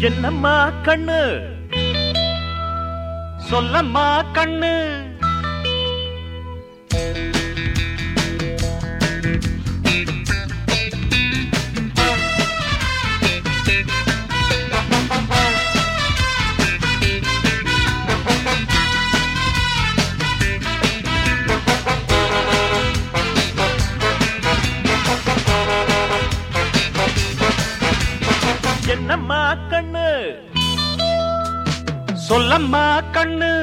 என்னம்மா கண்ணு சொல்லம்மா கண்ணு என்னம்மா கண்ணு சொல்லம்மா கண்ணு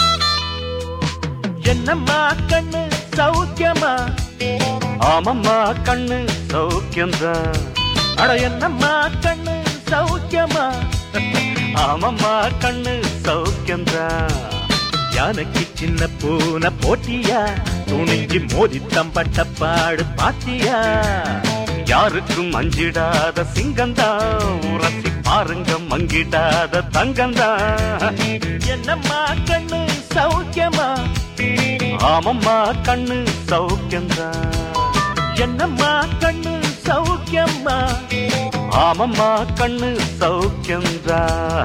என்னம்மா கண்ணு சௌக்கியமா ஆமம்மா கண்ணு சௌக்கியம்தான் அட என்னம்மா கண்ணு சௌக்கியமா ஆமம்மா கண்ணு சௌக்கியம்தான் யானைக்கு சின்ன பூனை போட்டியா துணிஞ்சு மோதி தம்பட்ட பாடு பாத்தியா யாருக்கும் அஞ்சிடாத சிங்கந்தா உரசி பாருங்க மங்கிடாத தங்கந்தா என்னம்மா கண்ணு சௌக்கியமா ஆமம்மா கண்ணு சௌக்கியந்தா என்னம்மா கண்ணு சௌக்கியம்மா ஆமம்மா கண்ணு சௌக்கியந்தா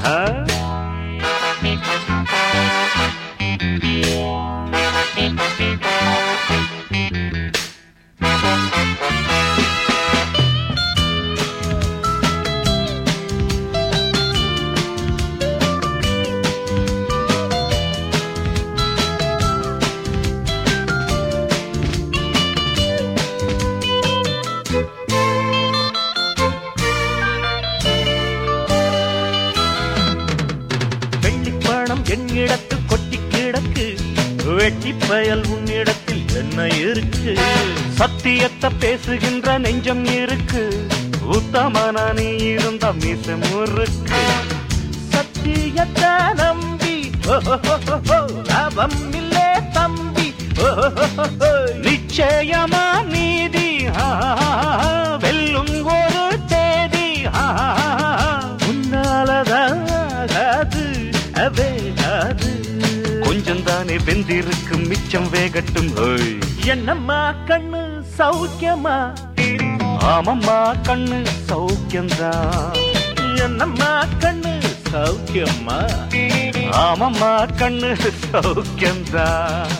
வெள்ளிப்பணம் என்னிடத்து கொட்டி கிடக்கு வெட்டி பயல் உன்னிடத்தில் என்ன இருக்கு சத்தியத்தை பேசுகின்ற நெஞ்சம் இருக்கு உத்தமன நீ இருந்த மீச முறுக்கு சத்தியத்தை நம்பி ஓஹோஹோஹோ, லாபம் இல்லே தம்பி ஓஹோஹோஹோ, நிச்சயமா நீதி ஆ, வெல்லும் ஒரு தேதி ஆ, உன்னாலதாகாது அவேகாது கொஞ்சம் தானே வெந்திருக்கு மிச்சம் வேகட்டும் ஹோய் என்னம்மா கண்ணு சௌக்கியமா ஆமம்மா கண்ணு சௌக்கியம்தான் என்னம்மா கண்ணு சௌக்கியம்மா ஆமம்மா கண்ணு சௌக்கியம்தான்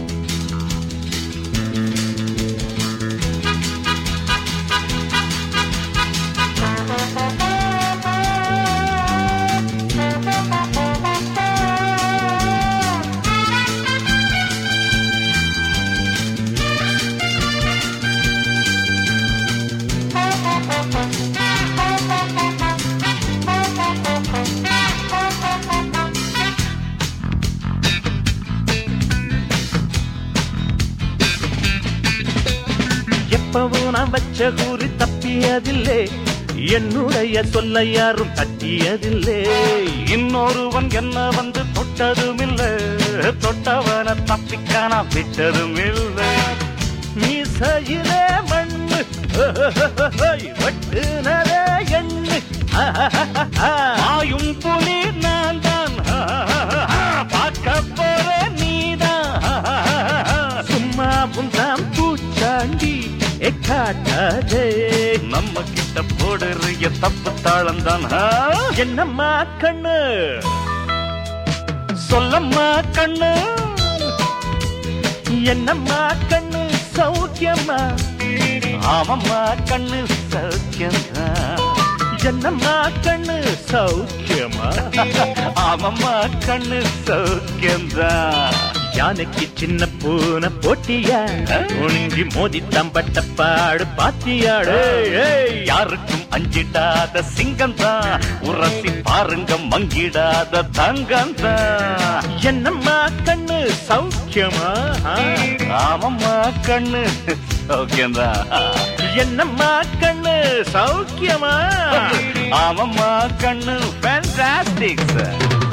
எப்பவும் நான் வச்ச கூறி தப்பியதில்லை என்னுடைய சொல்ல யாரும் தட்டியதில்லை இன்னொருவன் என்ன வந்து தொட்டதும் இல்ல தொட்டவன தப்பிக்க நான் விட்டதும் இல்லை மீசையிலே மண்ணு வெட்டுனதே எண்ணு ஆயும் புலி நான் தான் பார்க்க போற நீதான் சும்மா புந்தாம் பூச்சாண்டி எக்காட்டாதே நம்ம கிட்ட போடுறிய தப்பு தாளம் தான் என்னம்மா கண்ணு சொல்லம்மா கண்ணு என்னம்மா கண்ணு சௌக்கியம்மா ஆமம்மா கண்ணு சௌக்கியம்மா என்னம்மா கண்ணு சௌக்கியமா ஆமம்மா கண்ணு சௌக்கியம்தான் யானைக்கு சின்ன பூனை போட்டியா ஒழுங்கி மோதி தம்பட்ட பாடு பாத்தியாடு யாருக்கும் அஞ்சிடாத சிங்கம் தான் உரசி பாருங்க மங்கிடாத தங்கம் தான் என்னம்மா கண்ணு சௌக்கியமா ஆமம்மா கண்ணு சௌக்கியம்தான் என்னம்மா கண்ணு சௌக்கியமா ஆமம்மா கண்ணு ஃபேண்டாஸ்டிக் சார்